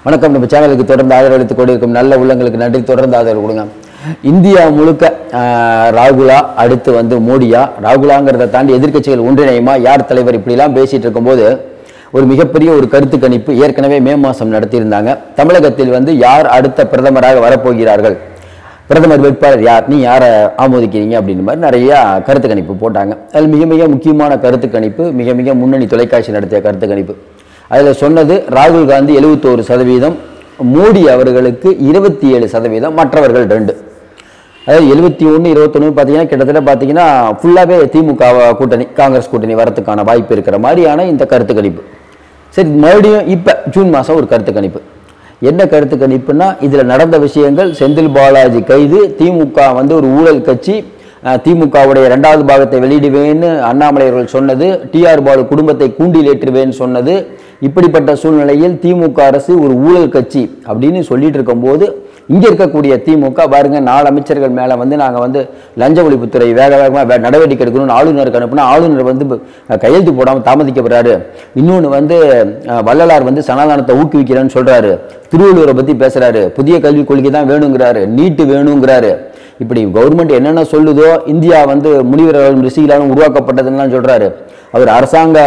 வணக்கம் நம்ம சேனலுக்கு தொடர்ந்து ஆதரவளித்துக் கொண்டிருக்கும் நல்ல உள்ளங்களுக்கு நன்றி தொடர்ந்து ஆதரவு கொடுங்க இந்தியா முழுக்க ஆஹ், ராகுலா அடுத்து வந்து மோடியா ராகுலாங்கிறத தாண்டி எதிர்க்கட்சிகள் ஒன்றிணையுமா யார் தலைவர் இப்படிலாம் பேசிட்டு இருக்கும்போது ஒரு மிகப்பெரிய ஒரு கருத்து கணிப்பு ஏற்கனவே மே மாதம் நடத்தியிருந்தாங்க தமிழகத்தில் வந்து யார் அடுத்த பிரதமராக வரப்போகிறார்கள் பிரதமர் வேட்பாளர் யார் நீ யாரை ஆமோதிக்கிறீங்க அப்படின்ற மாதிரி நிறைய கருத்து கணிப்பு போட்டாங்க அதில் மிக மிக முக்கியமான கருத்து கணிப்பு மிக மிக முன்னணி தொலைக்காட்சி நடத்திய கருத்து கணிப்பு அதில் சொன்னது ராகுல் காந்தி எழுபத்தோரு சதவீதம் மோடி அவர்களுக்கு இருபத்தி ஏழு சதவீதம் மற்றவர்கள் ரெண்டு அதாவது எழுபத்தி ஒன்று இருபத்தொன்று பார்த்தீங்கன்னா கிட்டத்தட்ட பார்த்தீங்கன்னா ஃபுல்லாகவே திமுக கூட்டணி காங்கிரஸ் கூட்டணி வரத்துக்கான வாய்ப்பு இருக்கிற மாதிரியான இந்த கருத்து கணிப்பு சரி மறுபடியும் இப்போ ஜூன் மாதம் ஒரு கருத்து கணிப்பு என்ன கருத்து கணிப்புனா இதில் நடந்த விஷயங்கள் செந்தில் பாலாஜி கைது திமுக வந்து ஒரு ஊழல் கட்சி அஹ், திமுகவுடைய இரண்டாவது பாகத்தை வெளியிடுவேன்னு அண்ணாமலை அவர்கள் சொன்னது டிஆர் பாலு குடும்பத்தை கூண்டில் ஏற்றுவேன்னு சொன்னது இப்படிப்பட்ட சூழ்நிலையில் திமுக அரசு ஒரு ஊழல் கட்சி அப்படின்னு சொல்லிட்டு இருக்கும்போது இங்கே இருக்கக்கூடிய திமுக பாருங்க நாலு அமைச்சர்கள் மேலே வந்து நாங்கள் வந்து லஞ்ச ஒழிப்புத்துறை வேக வேகமாக நடவடிக்கை எடுக்கணும்னு ஆளுநருக்கு அனுப்புனா ஆளுநர் வந்து அஹ், கையெழுத்து போடாமல் தாமதிக்கப்படுறாரு இன்னொன்று வந்து அஹ், வள்ளலார் வந்து சனாதனத்தை ஊக்குவிக்கிறேன்னு சொல்றாரு திருவள்ளுவரை பற்றி பேசுறாரு புதிய கல்விக் கொள்கை தான் வேணுங்கிறாரு நீட்டு வேணுங்கிறாரு இப்படி கவர்மெண்ட் என்னென்ன சொல்லுதோ இந்தியா வந்து முனிவர்களும் ரிஷிகளாலும் உருவாக்கப்பட்டதுன்னு சொல்றாரு அவர் அரசாங்க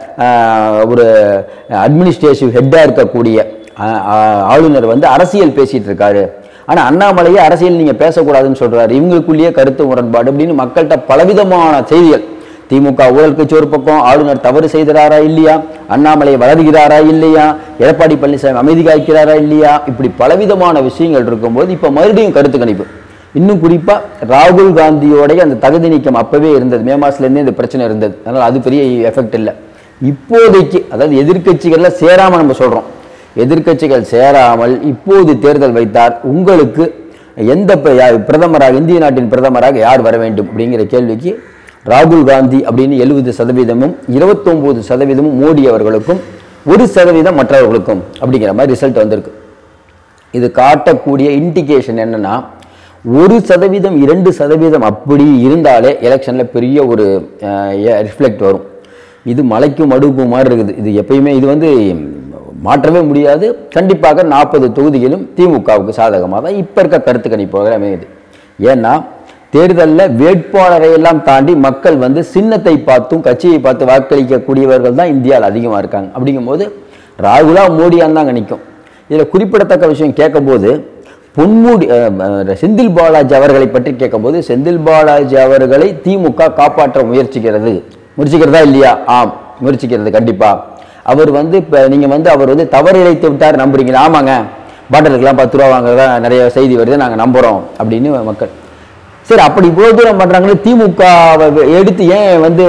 ஆஹ், ஒரு அட்மினிஸ்ட்ரேட்டிவ் ஹெட்டாக இருக்கக்கூடிய ஆஹ், ஆஹ், ஆளுநர் வந்து அரசியல் பேசிட்டு இருக்காரு ஆனா அண்ணாமலையே அரசியல் நீங்க பேசக்கூடாதுன்னு சொல்றாரு இவங்களுக்குள்ளேயே கருத்து முரண்பாடு அப்படின்னு மக்கள்கிட்ட பலவிதமான செய்திகள் திமுக ஊழல் கட்சி ஒரு பக்கம் ஆளுநர் தவறு செய்கிறாரா இல்லையா அண்ணாமலை வளர்கிறாரா இல்லையா எடப்பாடி பழனிசாமி அமைதி காய்க்கிறாரா இல்லையா இப்படி பலவிதமான விஷயங்கள் இருக்கும்போது இப்ப மறுபடியும் கருத்து கணிப்பு இன்னும் குறிப்பா ராகுல் காந்தியோடைய அந்த தகுதி நீக்கம் அப்பவே இருந்தது மே மாசத்துல இருந்தே இந்த பிரச்சனை இருந்தது அதனால அது பெரிய எஃபெக்ட் இல்லை இப்போதைக்கு அதாவது எதிர்க்கட்சிகள்ல சேராம நம்ம சொல்றோம் எதிர்க்கட்சிகள் சேராமல் இப்போது தேர்தல் வைத்தார் உங்களுக்கு எந்த ப- யா- பிரதமராக இந்திய நாட்டின் பிரதமராக யார் வர வேண்டும் அப்படிங்கிற கேள்விக்கு ராகுல் காந்தி அப்படின்னு எழுபது சதவீதமும் இருபத்தொம்போது சதவீதமும் மோடி அவர்களுக்கும் ஒரு சதவீதம் மற்றவர்களுக்கும் அப்படிங்கிற மாதிரி ரிசல்ட் வந்திருக்கு இது காட்டக்கூடிய இண்டிகேஷன் என்னன்னா ஒரு சதவீதம் இரண்டு சதவீதம் அப்படி இருந்தாலே எலெக்ஷன்ல பெரிய ஒரு ரிஃப்ளெக்ட் வரும் இது மலைக்கும் மடுக்கும் மாதிரி இருக்குது இது எப்பயுமே இது வந்து மாற்றவே முடியாது கண்டிப்பாக நாற்பது தொகுதிகளும் திமுகவுக்கு சாதகமாக தான் இப்போ இருக்க கருத்து கணிப்பாக அமையுது ஏன்னா தேர்தலில் வேட்பாளரை எல்லாம் தாண்டி மக்கள் வந்து சின்னத்தை பார்த்தும் கட்சியை பார்த்து வாக்களிக்கக்கூடியவர்கள் தான் இந்தியாவில் அதிகமாக இருக்காங்க அப்படிங்கும்போது ராகுலா மோடியான் தான் நிற்கும் இதில் குறிப்பிடத்தக்க விஷயம் கேட்கும்போது பொன்முடி அஹ், அஹ், செந்தில் பாலாஜி அவர்களை பற்றி கேட்கும்போது செந்தில் பாலாஜி அவர்களை திமுக காப்பாற்ற முயற்சிக்கிறது முயற்சிக்கிறதா இல்லையா ஆம் முயற்சிக்கிறது கண்டிப்பா அவர் வந்து இப்போ நீங்கள் வந்து அவர் வந்து தவறு இழைத்து விட்டார் நம்புறீங்களா ஆமாங்க பாட்டிலுக்கெல்லாம் பத்து ரூபா வாங்குறதா நிறைய செய்தி வருது நாங்கள் நம்புகிறோம் அப்படின்னு மக்கள் சரி அப்படி இவ்வளவு தூரம் பண்றாங்களே திமுக வை எடுத்து ஏன் வந்து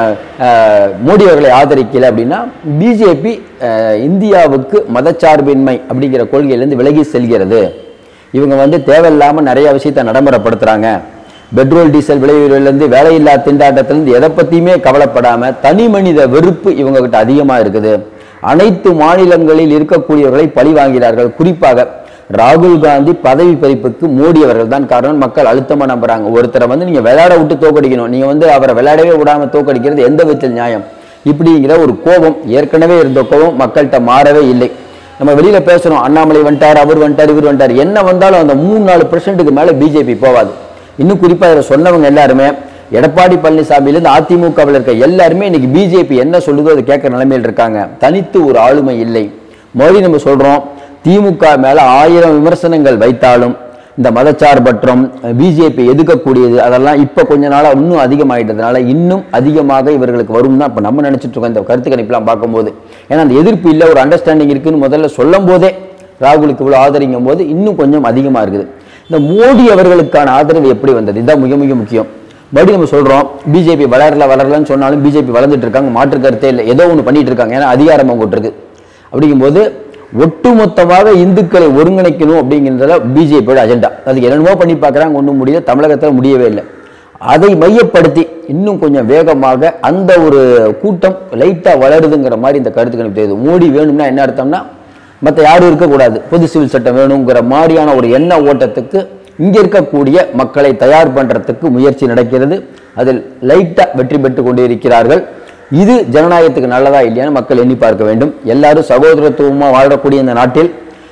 அஹ், மோடி அவர்களை ஆதரிக்கல அப்படின்னா பிஜேபி இந்தியாவுக்கு மதச்சார்பின்மை அப்படிங்கிற கொள்கையிலேருந்து விலகி செல்கிறது இவங்க வந்து தேவையில்லாம நிறைய விஷயத்தை நடைமுறைப்படுத்துறாங்க பெட்ரோல் டீசல் விலை உயர்விலிருந்து வேலையில்லா திண்டாட்டத்திலிருந்து எதை பத்தியுமே கவலைப்படாம தனி மனித வெறுப்பு இவங்க கிட்ட அதிகமா இருக்குது அனைத்து மாநிலங்களில் இருக்கக்கூடியவர்களை பழி வாங்கிறார்கள் குறிப்பாக ராகுல் காந்தி பதவி பறிப்புக்கு மோடி அவர்கள் தான் காரணம் மக்கள் அழுத்தமா நம்புறாங்க ஒருத்தரை வந்து நீங்க விளையாட விட்டு தோக்கடிக்கணும் நீங்க வந்து அவரை விளையாடவே விடாம தோக்கடிக்கிறது எந்த விதத்தில் நியாயம் இப்படிங்கிற ஒரு கோபம் ஏற்கனவே இருந்த கோபம் மக்கள்கிட்ட மாறவே இல்லை நம்ம வெளியில பேசுறோம் அண்ணாமலை வந்துட்டார் அவர் வந்துட்டார் இவர் வந்துட்டார் என்ன வந்தாலும் அந்த மூணு நாலு பெர்சென்ட்டுக்கு மேல பிஜேபி போகாது இன்னும் குறிப்பா இதில் சொன்னவங்க எல்லாருமே எடப்பாடி பழனிசாமியிலிருந்து அதிமுகவில் இருக்க எல்லாருமே இன்னைக்கு பிஜேபி என்ன சொல்லுதோ அதை கேட்குற நிலைமையில் இருக்காங்க தனித்து ஒரு ஆளுமை இல்லை மறுபடியும் நம்ம சொல்றோம் திமுக மேல ஆயிரம் விமர்சனங்கள் வைத்தாலும் இந்த மதச்சார்பற்றம் பிஜேபி எதுக்கக்கூடியது அதெல்லாம் இப்போ கொஞ்ச நாளா இன்னும் அதிகமாயிட்டதுனால இன்னும் அதிகமாக இவர்களுக்கு வரும் தான் இப்போ நம்ம நினைச்சிட்டு இருக்கோம் இந்த கருத்து கணிப்புலாம் பார்க்கும்போது ஏன்னா அந்த எதிர்ப்பு இல்லை ஒரு அண்டர்ஸ்டாண்டிங் இருக்குன்னு முதல்ல சொல்லும் போதே ராகுலுக்கு இவ்வளோ ஆதரிக்கும் போது இன்னும் கொஞ்சம் அதிகமாக இருக்குது இந்த மோடி அவர்களுக்கான ஆதரவு எப்படி வந்தது இதுதான் மிக மிக முக்கியம் மறுபடியும் நம்ம சொல்றோம் பிஜேபி வளரல வளரலன்னு சொன்னாலும் பிஜேபி வளர்ந்துட்டு இருக்காங்க மாற்று கருத்தே இல்லை ஏதோ ஒன்று பண்ணிட்டு இருக்காங்க ஏன்னா அதிகாரம் அவங்ககிட்ட இருக்கு அப்படிங்கும்போது ஒட்டுமொத்தமாக இந்துக்களை ஒருங்கிணைக்கணும் அப்படிங்கிறதுல பிஜேபியோட அஜெண்டா அதுக்கு என்னென்னமோ பண்ணி பார்க்குறாங்க ஒன்றும் முடியல தமிழகத்தில் முடியவே இல்லை அதை மையப்படுத்தி இன்னும் கொஞ்சம் வேகமாக அந்த ஒரு கூட்டம் லைட்டாக வளருதுங்கிற மாதிரி இந்த கருத்து கணிப்பு தெரியுது மோடி வேணும்னா என்ன அர்த்தம்னா மற்ற யாரும் இருக்கக்கூடாது பொது சிவில் சட்டம் வேணுங்கிற மாதிரியான ஒரு எண்ண ஓட்டத்துக்கு இங்கே இருக்கக்கூடிய மக்களை தயார் பண்ணுறதுக்கு முயற்சி நடக்கிறது அதில் லைட்டாக வெற்றி பெற்று கொண்டு இருக்கிறார்கள் இது ஜனநாயகத்துக்கு நல்லதா இல்லையான்னு மக்கள் எண்ணி பார்க்க வேண்டும் எல்லாரும் சகோதரத்துவமாக வாழக்கூடிய இந்த நாட்டில்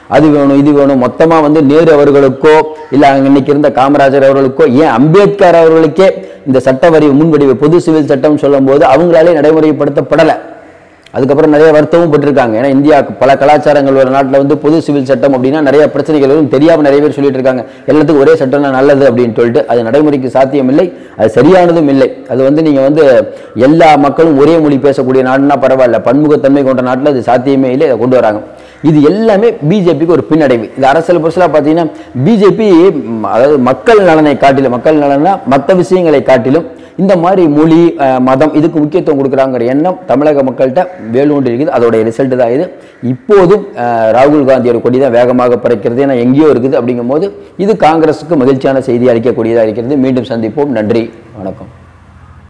அது வேணும் இது வேணும் மொத்தமா வந்து நேரு அவர்களுக்கோ இல்ல அங்க இன்னைக்கு இருந்த காமராஜர் அவர்களுக்கோ ஏன் அம்பேத்கர் அவர்களுக்கே இந்த சட்ட வரி முன்வடிவு பொது சிவில் சட்டம் சொல்லும் போது அவங்களாலே நடைமுறைப்படுத்தப்படலை அதுக்கப்புறம் நிறைய வருத்தமும் பட்டிருக்காங்க ஏன்னா இந்தியா பல கலாச்சாரங்கள் ஒரு நாட்டில் வந்து பொது சிவில் சட்டம் அப்படின்னா நிறைய பிரச்சனைகள் வரும் தெரியாம நிறைய பேர் சொல்லிட்டு இருக்காங்க எல்லாத்துக்கும் ஒரே சட்டம் தான் நல்லது அப்படின்னு சொல்லிட்டு அது நடைமுறைக்கு சாத்தியம் இல்லை அது சரியானதும் இல்லை அது வந்து நீங்க வந்து எல்லா மக்களும் ஒரே மொழி பேசக்கூடிய நாடுனா பரவாயில்ல பன்முகத்தன்மை கொண்ட நாட்டில் அது சாத்தியமே இல்லை அதை கொண்டு வராங்க இது எல்லாமே பிஜேபிக்கு ஒரு பின்னடைவு இது அரசியல் புரட்சியில் பார்த்தீங்கன்னா பிஜேபி அதாவது மக்கள் நலனை காட்டிலும் மக்கள் நலனா மற்ற விஷயங்களை காட்டிலும் இந்த மாதிரி மொழி அஹ், மதம் இதுக்கு முக்கியத்துவம் கொடுக்குறாங்கிற எண்ணம் தமிழக மக்கள்கிட்ட வேலூன்றி இருக்குது அதோடைய ரிசல்ட் தான் இது இப்போதும் அஹ், ராகுல் காந்தியோட கொடி தான் வேகமாக பறக்கிறது ஏன்னா எங்கேயோ இருக்குது அப்படிங்கும்போது இது காங்கிரஸுக்கு மகிழ்ச்சியான செய்தி அளிக்கக்கூடியதாக இருக்கிறது மீண்டும் சந்திப்போம் நன்றி வணக்கம்